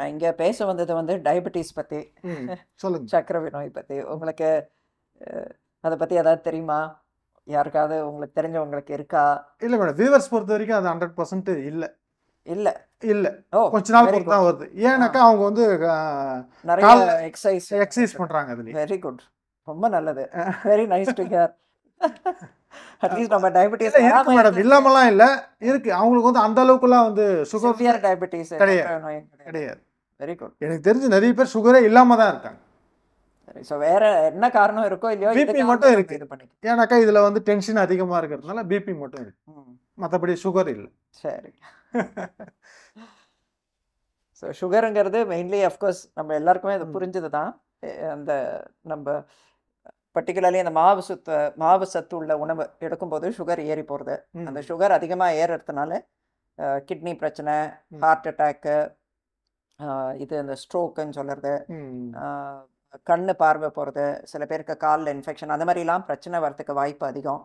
நான் இங்கே பேச வந்தது வந்து டயபெட்டிஸ் பற்றி ம், சொல்லுங்க சக்கரை நோய் பற்றி உங்களுக்கு அஹ், அதை பற்றி ஏதாவது தெரியுமா யாருக்காவது உங்களுக்கு தெரிஞ்சவங்களுக்கு இருக்கா இல்ல மேடம் வியூவர்ஸ் பொறுத்த வரைக்கும் அது ஹண்ட்ரட் பர்சன்ட் இல்ல இல்லை இல்ல ஓ கொஞ்ச நாள் very பொறுத்து தான் வருது ஏன்னாக்கா அவங்க வந்து நிறைய கால்ல எக்ஸசைஸ் எக்ஸசைஸ் பண்றாங்க அதுலயே வெரி குட் ரொம்ப நல்லது very nice to hear at least நம்ம டயபெட்டிஸ் இல்ல, இருக்கு மேடம் இல்லாமலாம் இல்ல இருக்கு அவங்களுக்கு வந்து அந்த அளவுக்குலாம் வந்து சுகர் சிவியர் டயபெட்டிஸ் கிடையாது. கிடையாது வெரி குட் எனக்கு தெரிஞ்சு நிறைய பேர் சுகரே இல்லாம தான் இருக்காங்க சரி ஸோ வேற என்ன காரணம் இருக்கோ இல்லையோ BP இதுக்காக மட்டும் நம்ம இருக்கு. இது பண்ணிக்கலாம் ஏன்னாக்கா இதுல வந்து டென்ஷன் அதிகமா இருக்கிறதுனால பிபி மட்டும் இருக்கு ம், மற்றபடி சுகர் இல்லை சரி ஸோ சுகருங்கிறது மெயின்லி அஃப்கோர்ஸ் நம்ம எல்லாருக்குமே அது ம். புரிஞ்சது தான் அந்த நம்ம பர்டிகுலர்லி அந்த மாவு சத்து மாவு சத்து உள்ள உணவு எடுக்கும்போது சுகர் ஏறி போகிறது அந்த சுகர் அதிகமாக ஏறுறதுனால கிட்னி பிரச்சனை ம். ஹார்ட் அட்டாக்கு இது அந்த ஸ்ட்ரோக்குன்னு சொல்கிறது கண்ணு பார்வை போகிறது சில பேருக்கு காலில் இன்ஃபெக்ஷன் அந்த மாதிரிலாம் பிரச்சனை வரதுக்கு வாய்ப்பு அதிகம்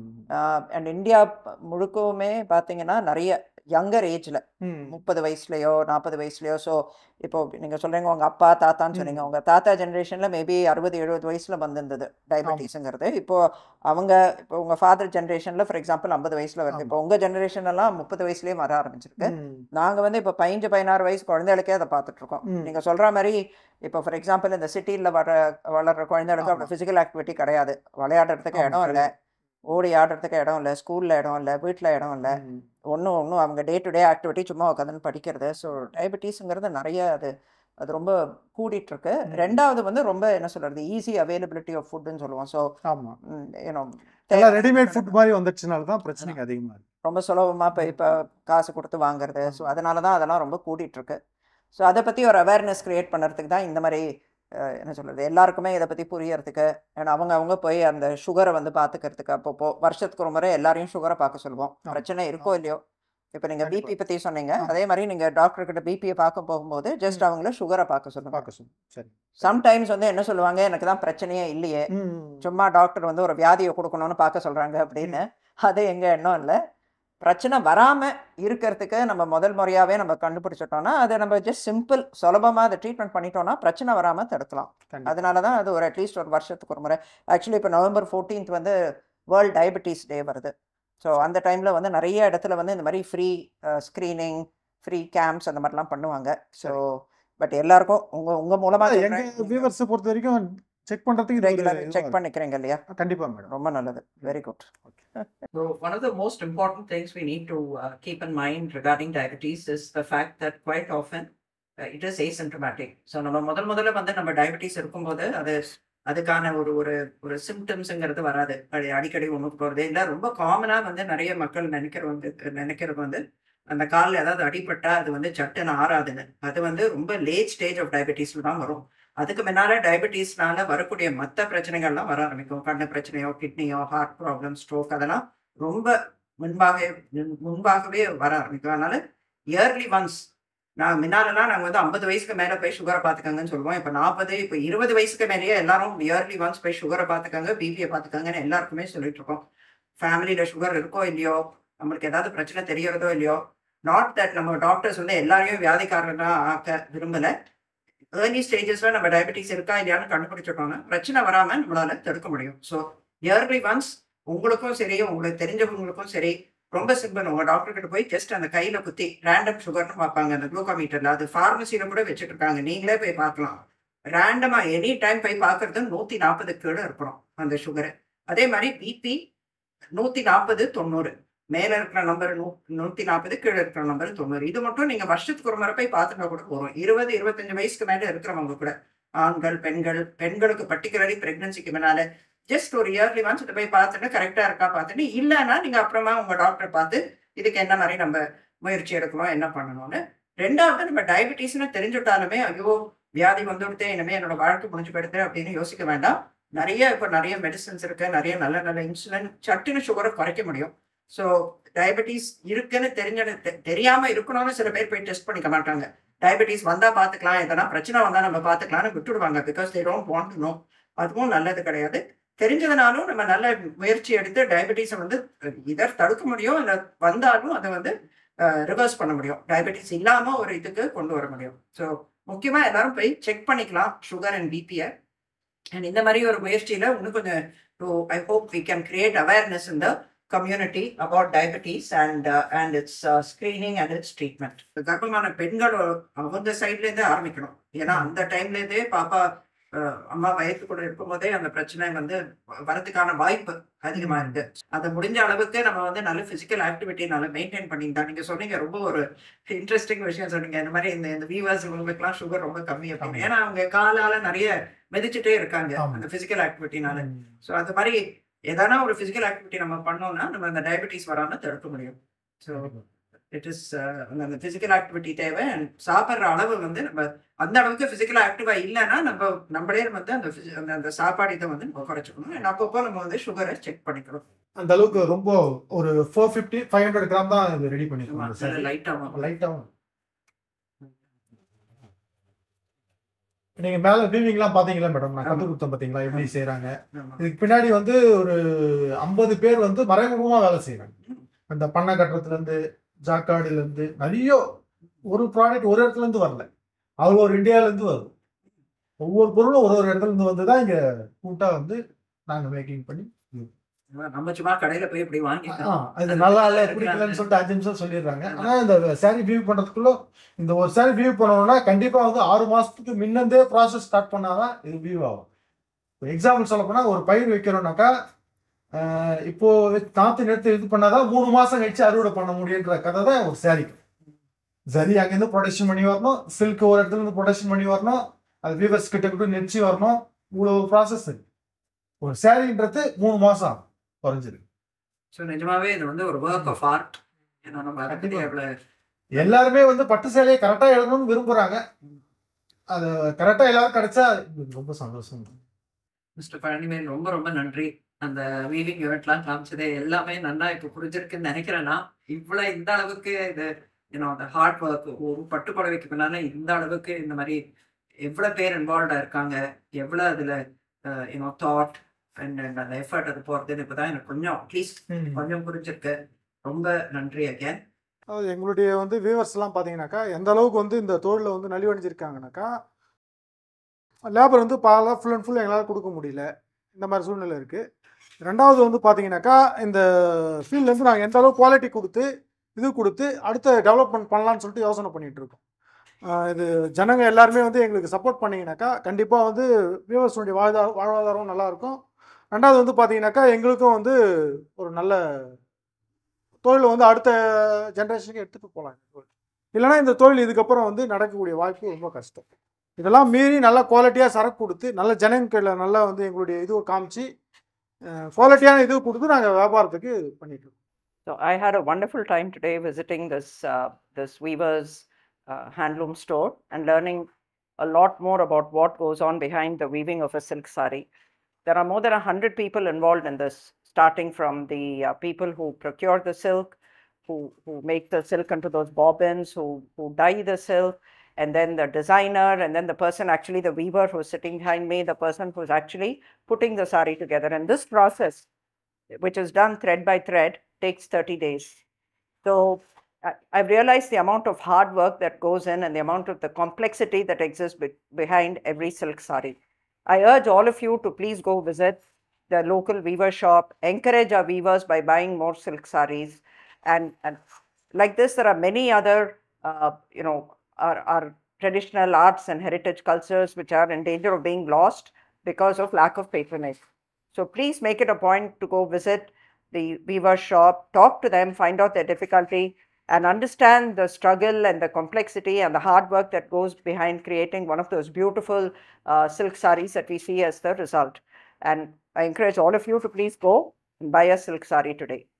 அண்ட் இந்தியா முழுக்கவுமே பார்த்தீங்கன்னா நிறைய யங்கர் ஏஜில் முப்பது வயசுலையோ நாற்பது வயசுலையோ ஸோ இப்போ நீங்கள் சொல்கிறீங்க உங்கள் அப்பா தாத்தான்னு சொன்னீங்க ம். உங்கள் தாத்தா ஜென்ரேஷனில் மேபி அறுபது எழுபது வயசில் வந்திருந்தது டயபெட்டிஸுங்கிறது இப்போ அவங்க இப்போ உங்கள் ஃபாதர் ஜென்ரேஷனில் ஃபார் எக்ஸாம்பிள் ஐம்பது வயசில் வருது ஆமா. இப்போ உங்கள் ஜென்ரேஷன் எல்லாம் முப்பது வயசுலேயே வர ஆரம்பிச்சிருக்கு நாங்கள் வந்து இப்போ பதினஞ்சு பதினாறு வயசு குழந்தைகளுக்கே அதை பார்த்துட்ருக்கோம் ம். நீங்கள் சொல்கிற மாதிரி இப்போ ஃபார் எக்ஸாம்பிள் இந்த சிட்டியில் வர வளர்கிற குழந்தைகளுக்கு ஆமா. அப்படி ஃபிசிக்கல் ஆக்டிவிட்டி கிடையாது விளையாடுறதுக்கு ஆமா, இடம் இல்லை ஓடி ஆடுறதுக்கு இடம் இல்லை ஸ்கூலில் இடம் இல்லை வீட்டில் இடம் இல்லை ஒன்றும் ஒன்றும் அவங்க டே டு டே ஆக்டிவிட்டி சும்மா உட்காந்துன்னு படிக்கிறது ஸோ டயபெட்டிஸுங்கிறது நிறைய அது அது ரொம்ப கூடிட்டு இருக்கு ம். ரெண்டாவது வந்து ரொம்ப என்ன சொல்றது ஈஸி அவைலபிலிட்டி ஆஃப் ஃபுட்டுன்னு சொல்லுவோம் ஸோ ஆமா ஏன்னோ எல்லாம் ரெடிமேட் ஃபுட் மாதிரி வந்துடுச்சுனால தான் பிரச்சனைங்க அதிகமா இருக்கு ரொம்ப சுலபமாக இப்போ இப்போ காசு கொடுத்து வாங்குறது ஸோ அதனால தான் அதெல்லாம் ரொம்ப கூடிட்டு இருக்கு ஸோ அதை பற்றி ஒரு அவேர்னஸ் கிரியேட் பண்ணுறதுக்கு தான் இந்த மாதிரி அஹ், என்ன சொல்கிறது எல்லாருக்குமே இதை பற்றி புரியறதுக்கு ஏன்னா அவங்க அவங்க போய் அந்த சுகரை வந்து பார்த்துக்கிறதுக்கு அப்பப்போ வருஷத்துக்கு ஒரு முறை எல்லாரையும் சுகரை பார்க்க சொல்லுவோம் ஆமா. பிரச்சனை இருக்கோ இல்லையோ இப்போ நீங்கள் கண்டிப்பா. பிபி பற்றி சொன்னீங்க ஆமா. அதே மாதிரி நீங்கள் டாக்டர் கிட்ட பிபியை பார்க்க போகும்போது ஜஸ்ட் ம். அவங்கள சுகரை பார்க்க சொல்லுங்க பார்க்க சொல்லு சரி சம்டைம்ஸ் வந்து என்ன சொல்லுவாங்க எனக்கு தான் பிரச்சனையே இல்லையே ம். சும்மா டாக்டர் வந்து ஒரு வியாதியை கொடுக்கணும்னு பார்க்க சொல்றாங்க அப்படின்னு அது எங்க எண்ணம் இல்லை பிரச்சனை வராம இருக்கிறதுக்கு நம்ம முதல் முறையாவே நம்ம கண்டுபிடிச்சிட்டோம்னா அதை நம்ம ஜஸ்ட் சிம்பிள் சுலபமா அதை ட்ரீட்மெண்ட் பண்ணிட்டோம்னா பிரச்சனை வராம தடுக்கலாம் கண்டிப்பா. அதனால தான் அது ஒரு அட்லீஸ்ட் ஒரு வருஷத்துக்கு ஒரு முறை ஆக்சுவலி இப்போ நவம்பர் ஃபோர்டீன்த் வந்து வேர்ல்ட் டயபெட்டிஸ் டே வருது ஸோ அந்த டைம்ல வந்து நிறைய இடத்துல வந்து இந்த மாதிரி ஃப்ரீ ஸ்க்ரீனிங் ஃப்ரீ கேம்ப்ஸ் அந்த மாதிரிலாம் பண்ணுவாங்க ஸோ பட் எல்லாருக்கும் உங்க உங்க மூலமா எங்க வியூவர்ஸ் பொறுத்த வரைக்கும் செக் பண்றதுக்கு இது ஒரு ரெகுலர் இதுவா செக் இருக்கு. பண்ணிக்கிறீங்க இல்லையா கண்டிப்பா மேடம் ரொம்ப நல்லது very good So, one of the most important things we need to uh, keep in mind regarding diabetes is the fact that quite often uh, it is asymptomatic. So நம்ம முதல் முதல்ல வந்து நம்ம டயபெட்டிஸ் இருக்கும்போது அது அதுக்கான ஒரு ஒரு ஒரு சிம்டம்ஸுங்கிறது வராது அது அடிக்கடி ஒன்றுக்கு போகிறது இல்லை ரொம்ப காமனாக வந்து நிறைய மக்கள் நினைக்கிறது நினைக்கிறது வந்து அந்த காலில் ஏதாவது அடிபட்டா அது வந்து சட்டுன்னு ஆறாதுன்னு அது வந்து ரொம்ப லேட் ஸ்டேஜ் ஆஃப் டயபெட்டிஸில் தான் வரும் அதுக்கு முன்னால டயபெட்டிஸ்னால வரக்கூடிய மற்ற பிரச்சனைகள்லாம் வர ஆரம்பிக்கும் கண்ணு பிரச்சனையோ கிட்னியோ ஹார்ட் ப்ராப்ளம் ஸ்ட்ரோக் அதெல்லாம் ரொம்ப முன்பாக முன்பாகவே வர ஆரம்பிக்கும் அதனால இயர்லி ஒன்ஸ் நான் முன்னாலலாம் நாங்கள் வந்து ஐம்பது வயசுக்கு மேலே போய் சுகரை பார்த்துக்கங்கன்னு சொல்லுவோம் இப்போ நாற்பது இப்போ இருபது வயசுக்கு மேலேயே எல்லாரும் இயர்லி ஒன்ஸ் போய் சுகரை பார்த்துக்கங்க பிபியை பார்த்துக்கங்கன்னு எல்லாருக்குமே சொல்லிட்டு இருக்கோம் ஃபேமிலியில் சுகர் இருக்கோ இல்லையோ நம்மளுக்கு ஏதாவது பிரச்சனை தெரியறதோ இல்லையோ நாட் தட் நம்ம டாக்டர்ஸ் வந்து எல்லாரையும் வியாதிக்காரர்களாக ஆக்க விரும்பலை ஏர்லி ஸ்டேஜஸ்ல நம்ம டயபெட்டிஸ் இருக்கா இல்லையான்னு கண்டுபிடிச்சிட்டோம்னா பிரச்சனை வராம நம்மளால தடுக்க முடியும் ஸோ இயர்லி ஒன்ஸ் உங்களுக்கும் சரி உங்களுக்கு தெரிஞ்சவங்களுக்கும் சரி ரொம்ப சிம்பிள் உங்க டாக்டர் கிட்ட போய் ஜஸ்ட் அந்த கையில குத்தி ரேண்டம் சுகர்னு பார்ப்பாங்க அந்த குளுக்கோமீட்டர்ல அது ஃபார்மசியில கூட வச்சுட்டு இருக்காங்க நீங்களே போய் பார்க்கலாம் ரேண்டமா எனி டைம் போய் பார்க்கறது நூத்தி நாற்பது கீழே இருக்கணும் அந்த சுகரு அதே மாதிரி பிபி நூத்தி நாற்பது தொண்ணூறு மேல இருக்கிற நம்பர் நூ நூத்தி நாற்பது கீழே இருக்கிற நம்பர் தொண்ணூறு இது மட்டும் நீங்க வருஷத்துக்கு ஒரு முறை போய் பார்த்துட்டா கூட போதும் இருபது இருபத்தஞ்சு வயசுக்கு மேல இருக்கிறவங்க கூட ஆண்கள் பெண்கள் பெண்களுக்கு பர்டிகுலர்லி பிரெக்னன்சிக்கு முன்னால ஜஸ்ட் ஒரு இயர்லி ஒன்ஸ் இதை போய் பார்த்துட்டு கரெக்டா இருக்கா பார்த்துட்டு இல்லைன்னா நீங்க அப்புறமா உங்க டாக்டர் பார்த்து இதுக்கு என்ன மாதிரி நம்ம முயற்சி எடுக்கணும் என்ன பண்ணணும்னு ரெண்டாவது நம்ம டயபெட்டிஸ்னு தெரிஞ்சுட்டாலுமே ஐயோ வியாதி வந்துவிட்டு இனிமே என்னோட வாழ்க்கை முடிஞ்சு போயிடுது அப்படின்னு யோசிக்க வேண்டாம் நிறைய இப்போ நிறைய மெடிசன்ஸ் இருக்கு நிறைய நல்ல நல்ல இன்சுலின் சட்டுன்னு சுகரை குறைக்க முடியும் ஸோ டயபெட்டிஸ் இருக்குன்னு தெரிஞ்ச தெ- தெரியாம இருக்கணும்னு சில பேர் போய் டெஸ்ட் பண்ணிக்க மாட்டாங்க டயபெட்டிஸ் வந்தா பார்த்துக்கலாம் எதனா பிரச்சனை வந்தா நம்ம பார்த்துக்கலாம்னு விட்டுடுவாங்க because they don't want to know அதுவும் நல்லது கிடையாது தெரிஞ்சதுனாலும் நம்ம நல்ல முயற்சி எடுத்து டயபெட்டிஸை வந்து இதர் தடுக்க முடியும் இல்லை வந்தாலும் அதை வந்து ரிவர்ஸ் பண்ண முடியும் டயபெட்டிஸ் இல்லாம ஒரு இதுக்கு கொண்டு வர முடியும் ஸோ முக்கியமா எல்லாரும் போய் செக் பண்ணிக்கலாம் சுகர் அண்ட் பிபியை அண்ட் இந்த மாதிரி ஒரு முயற்சியில இன்னும் கொஞ்சம் I hope we can create awareness இந்த community about diabetes and and its screening and its treatment கர்ப்பமான பெண்கள் அவங்க சைட்லேருந்தே ஆரம்பிக்கணும் ஏன்னா அந்த டைம்லேருந்தே பாப்பா அஹ், அம்மா வயசு கூட இருக்கும்போதே அந்த பிரச்சனை வந்து வரதுக்கான வாய்ப்பு அதிகமா இருக்கு அதை முடிஞ்ச அளவுக்கு நம்ம வந்து நல்ல பிசிக்கல் ஆக்டிவிட்டி நல்லா மெயின்டைன் பண்ணியிருந்தா நீங்க சொன்னீங்க ரொம்ப ஒரு இன்ட்ரெஸ்டிங் விஷயம் சொன்னீங்க இந்த மாதிரி இந்த இந்த வியூவர்ஸ் இவங்களுக்குலாம் சுகர் ரொம்ப கம்மி அப்படின்னு ஏன்னா அவங்க காலால நிறைய மிதிச்சுட்டே இருக்காங்க ஆமா. அந்த பிசிக்கல் ஆக்டிவிட்டினால ஸோ அந்த மாதிரி எதனா ஒரு பிசிக்கல் ஆக்டிவிட்டி நம்ம பண்ணோம்னா நம்ம அந்த டயபெட்டிஸ் வராம தடுக்க முடியும் ஸோ இட் இஸ் அந்த பிசிக்கல் ஆக்டிவிட்டி தேவை and சாப்பிட்ற அளவு வந்து நம்ம அந்த அளவுக்கு பிசிக்கல் ஆக்டிவா இல்லைன்னா நம்ம நம்மளே வந்து அந்த physi- அந்த- அந்த சாப்பாடு இதை வந்து நம்ம குறைச்சிக்கணும் and அப்பப்போ நம்ம வந்து சுகரை செக் பண்ணிக்கணும் அந்த அளவுக்கு ரொம்ப ஒரு four fifty five hundred gram தான் இது ரெடி பண்ணிருக்கோம் சார் லைட்டாக லைட்டாகவும் நீங்க மேல வீவிங்லாம் பாத்தீங்களா மேடம் நான் கத்து கொடுத்தேன் பாத்தீங்களா எப்படி செய்யறாங்க இதுக்கு பின்னாடி வந்து ஒரு ஐம்பது பேர் வந்து மறைமுகமா வேலை செய்யறாங்க அந்த பண்ணை கட்டுறதுல இருந்து ஜாக்காடுல இருந்து நிறைய ஒரு ப்ராடக்ட் ஒரு இடத்துல இருந்து வரல அவங்க ஒரு இந்தியால இருந்து வருது ஒவ்வொரு பொருளும் ஒரு ஒரு இடத்துல இருந்து வந்து தான் இங்க கூட்டா வந்து நாங்க மேக்கிங் பண்ணி நம்ம சும்மா கடையில போய் இப்படி வாங்கி ஆ, அது நல்லா இல்ல பிடிக்கலன்னு சொல்லிட்டு அஞ்சு நிமிஷம் சொல்லிடுறாங்க ஆனா இந்த சாரி வியூ பண்றதுக்குள்ள இந்த ஒரு சாரி வியூ பண்ணணும்னா கண்டிப்பா வந்து ஆறு மாசத்துக்கு முன்னந்தே ப்ராசஸ் ஸ்டார்ட் பண்ணாதான் இது வியூ ஆகும் எக்ஸாம்பிள் சொல்ல போனா ஒரு பயிர் வைக்கிறோம்னாக்கா ஆஹ், இப்போ நாத்து நிறுத்தி இது பண்ணாதான் மூணு மாசம் கழிச்சு அறுவடை பண்ண முடியுன்ற கதை தான் ஒரு சாரிக்கு சரி அங்கேருந்து ப்ரொடக்ஷன் பண்ணி வரணும் சில்க் ஒரு இடத்துல இருந்து ப்ரொடக்ஷன் பண்ணி வரணும் அது வீவர்ஸ் கிட்ட கிட்ட நெரிச்சு வரணும் இவ்வளவு ப்ராசஸ் ஒரு சாரின்றது மூணு மாசம் ஆகும் குறைஞ்சிருக்கு ஸோ நிஜமாவே இது வந்து ஒரு ஒர்க் ஆஃப் ஆர்ட் ஏன்னா நம்ம அதை பத்தி எவ்வளவு எல்லாருமே வந்து பட்டு சேலையை கரெக்டா எழுதணும்னு விரும்புறாங்க அது கரெக்டா எல்லாரும் கிடைச்சா எங்களுக்கு ரொம்ப சந்தோஷம் மிஸ்டர் பழனிவேல் ரொம்ப ரொம்ப நன்றி அந்த வீவிங் யூனிட்லாம் காமிச்சதே எல்லாமே நல்லா இப்போ புரிஞ்சிருக்குன்னு நினைக்கிறேன் நான் இவ்வளோ இந்த அளவுக்கு இது ஏன்னா அந்த ஹார்ட் ஒர்க் ஒரு பட்டு புடவைக்கு பின்னால இந்த அளவுக்கு இந்த மாதிரி எவ்வளோ பேர் இன்வால்வ்டாக இருக்காங்க எவ்வளோ அதில் யூனோ தாட் அண்ட் அந்த எஃபர்ட் அது போகிறதுன்னு இப்போ தான் எனக்கு கொஞ்சம் அட்லீஸ்ட் கொஞ்சம் புரிஞ்சிருக்கு ரொம்ப நன்றி அகேன் அதாவது எங்களுடைய வந்து வியூவர்ஸ் எல்லாம் பார்த்தீங்கன்னாக்கா எந்த அளவுக்கு வந்து இந்த தொழிலில் வந்து நலிவடைஞ்சிருக்காங்கனாக்கா லேபர் வந்து பாலா ஃபுல் அண்ட் ஃபுல் எங்களால் கொடுக்க முடியல இந்த மாதிரி சூழ்நிலை இருக்குது ரெண்டாவது வந்து பார்த்தீங்கன்னாக்கா இந்த ஃபீல்ட்லேருந்து நாங்கள் எந்த அளவுக்கு குவாலிட்டி கொடுத்து இது கொடுத்து அடுத்த டெவலப்மெண்ட் பண்ணலாம்னு சொல்லிட்டு யோசனை பண்ணிகிட்டு இருக்கோம் ஆஹ் இது ஜனங்க எல்லாருமே வந்து எங்களுக்கு சப்போர்ட் பண்ணீங்கன்னாக்கா கண்டிப்பாக வந்து வியூவர்ஸுடைய வாழ்வாதாரம் வாழ்வாதாரம் நல்லாயிருக்கும் ரெண்டாவது வந்து பார்த்தீங்கன்னாக்கா எங்களுக்கும் வந்து ஒரு நல்ல தொழிலை வந்து அடுத்த ஜென்ரேஷனுக்கு எடுத்துகிட்டு போகலாம் இந்த தொழில் இல்லைன்னா இந்த தொழில் இதுக்கப்புறம் வந்து நடக்கக்கூடிய வாய்ப்பு ரொம்ப கஷ்டம் இதெல்லாம் மீறி நல்ல குவாலிட்டியாக சரக்கு கொடுத்து நல்ல ஜனங்களில் நல்லா வந்து எங்களுடைய இதுவை காமிச்சு குவாலிட்டியான இது கொடுத்து நாங்கள் வியாபாரத்துக்கு பண்ணிட்டு இருக்கோம் So I had a wonderful time today visiting this uh, this weaver's uh, handloom store and learning a lot more about what goes on behind the weaving of a silk sari. There are more than 100 people involved in this, starting from the uh, people who procure the silk, who, who make the silk into those bobbins, who, who dye the silk, and then the designer, and then the person actually, the weaver who's sitting behind me, the person who's actually putting the sari together. And this process, which is done thread by thread, takes 30 days. So I- I've realized the amount of hard work that goes in and the amount of the complexity that exists be- behind every silk sari. I urge all of you to please go visit the local weaver shop, encourage our weavers by buying more silk saris. And, and like this, there are many other, uh, you know, our, our traditional arts and heritage cultures which are in danger of being lost because of lack of patronage. So please make it a point to go visit the weaver shop, talk to them, find out their difficulty, and understand the struggle and the complexity and the hard work that goes behind creating one of those beautiful uh, silk saris that we see as the result. And I encourage all of you to please go and buy a silk sari today.